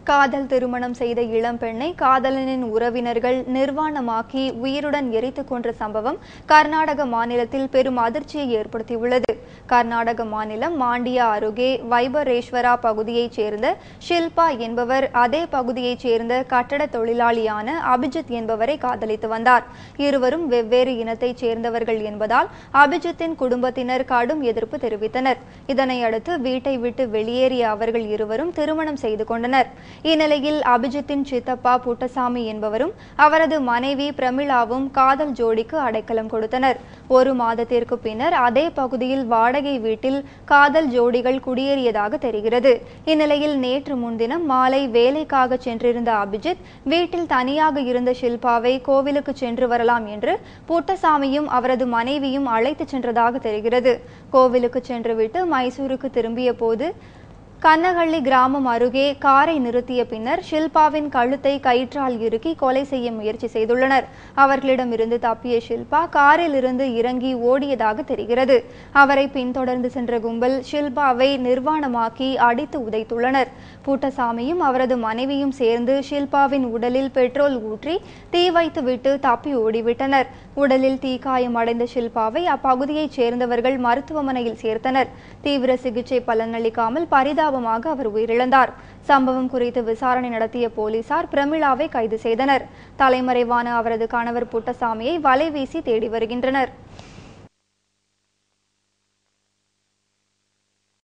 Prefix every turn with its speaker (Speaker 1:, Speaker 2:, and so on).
Speaker 1: காதல் திருமணம் செய்த இளம்பெண்ணை காதலனின் உறவினர்கள் நிர்வாணமாக்கி உயிருடன் எரித்துக் கொன்ற சம்பவம் கர்நாடக மாநிலத்தில் பெரும் அதிர்ச்சியை ஏற்படுத்தியுள்ளது கர்நாடக மாநிலம் மாண்டியா அருகே வைபரேஸ்வரா பகுதியைச் சேர்ந்த ஷில்பா என்பவர் அதே பகுதியைச் சேர்ந்த கட்டட தொழிலாளியான அபிஜித் என்பவரை காதலித்து வந்தார் இருவரும் வெவ்வேறு இனத்தைச் சேர்ந்தவர்கள் என்பதால் அபிஜித்தின் குடும்பத்தினர் கடும் எதிர்ப்பு தெரிவித்தனர் இதனை அடுத்து வீட்டை விட்டு வெளியேறிய அவர்கள் இருவரும் திருமணம் செய்து கொண்டனர் இந்நிலையில் அபிஜித்தின் சித்தப்பா புட்டசாமி என்பவரும் அவரது மனைவி பிரமிளாவும் காதல் ஜோடிக்கு அடைக்கலம் கொடுத்தனர் ஒரு மாதத்திற்கு பின்னர் அதே பகுதியில் வாடகை வீட்டில் காதல் ஜோடிகள் குடியேறியதாக தெரிகிறது இந்நிலையில் நேற்று முன்தினம் மாலை வேலைக்காக சென்றிருந்த அபிஜித் வீட்டில் தனியாக இருந்த ஷில்பாவை கோவிலுக்கு சென்று வரலாம் என்று புட்டசாமியும் அவரது மனைவியும் அழைத்துச் சென்றதாக தெரிகிறது கோவிலுக்கு சென்றுவிட்டு மைசூருக்கு திரும்பிய போது கன்னஹள்ளி கிராமம் அருகே காரை நிறுத்திய பின்னர் ஷில்பாவின் கழுத்தை கயிற்றால் இறுக்கி கொலை செய்ய முயற்சி செய்துள்ளனர் அவர்களிடமிருந்து தப்பிய ஷில்பா காரில் இருந்து இறங்கி ஓடியதாக தெரிகிறது அவரை பின்தொடர்ந்து சென்ற கும்பல் ஷில்பாவை நிர்வாணமாக்கி அடித்து உதைத்துள்ளனர் பூட்டசாமியும் அவரது மனைவியும் சேர்ந்து ஷில்பாவின் உடலில் பெட்ரோல் ஊற்றி தீ வைத்துவிட்டு தப்பி ஓடிவிட்டனர் உடலில் தீக்காயம் அடைந்த ஷில்பாவை அப்பகுதியைச் சேர்ந்தவர்கள் மருத்துவமனையில் சேர்த்தனர் தீவிர சிகிச்சை பலனளிக்காமல் பரிதாபமாக அவர் உயிரிழந்தார் சம்பவம் குறித்து விசாரணை நடத்திய போலீசார் பிரமிளாவை கைது செய்தனர் தலைமறைவான அவரது கணவர் புட்டசாமியை வலைவீசி தேடி வருகின்றனர்